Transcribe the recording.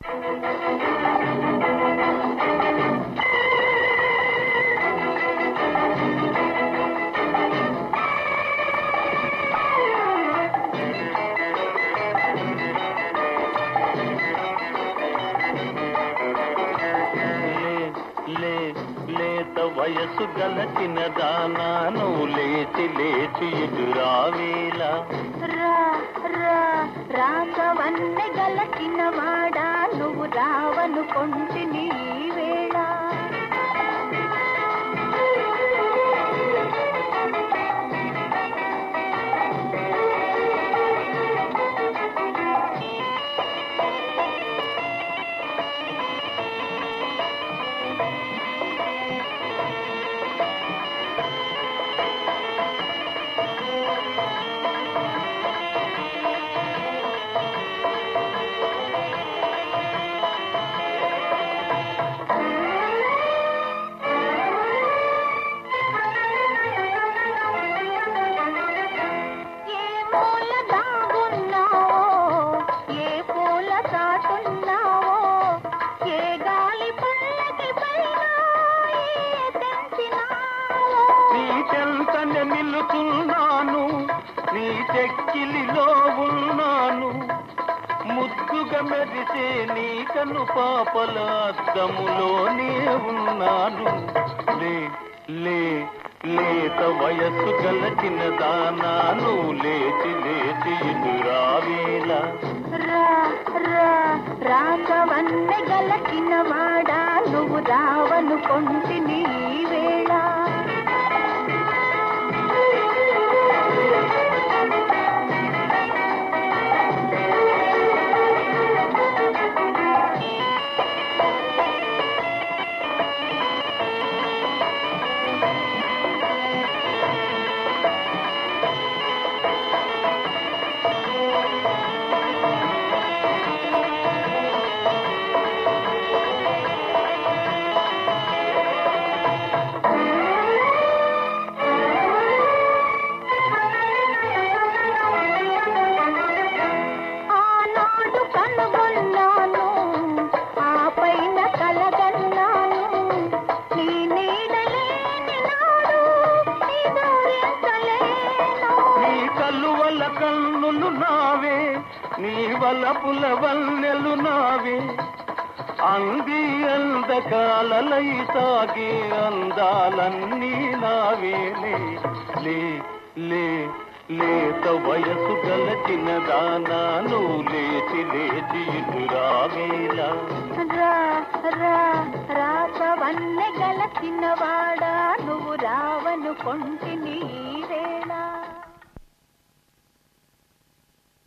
లే లే లేత వయసు గలచిన దానా నువ్వు లేచి లేచి ఇటు రావేలా రా రా రాగవన్నె గలచిన వాడా నువ్వు రావను కొంటిని ఈ వేళ ఏ మూల దాగున్నావో ఏ పూల చాటున్నావో ఏ గాలి పల్లకి పైన ఏ తెంచినావో నీ చెంతనే నిలుచున్నాను నీ చెక్కిలిలో ఉన్నాను ముద్దుగా మెరిసే నీ కను పాపల అద్దములోనే ఉన్నాను లే లే లేత వయస్సు గలచిన దానా నువ్వు లేచి లేచి ఇటు రావేలా రా రా రాగవన్నె గలచిన వాడా నువ్వు రావను కొంటిని ఈ వేళ ఆనాడు కనుగొన్నాను ఆ పైన కలగన్నాను నీ నీడలేని నాడు నిదురించలేను నీ కల్లువల కన్నులు నావే నీ వలపుల వన్నెలు నావే అంది అందకాలలై సాగే అందాలన్నీ నావేలే లే లే లేత వయసు గలచిన దానా నువ్వు లేచి లేచి ఇటు రావేలా రా రా రాసవన్నె గలచిన వాడా నువ్వు రావను కొంటిని ఈ వేళ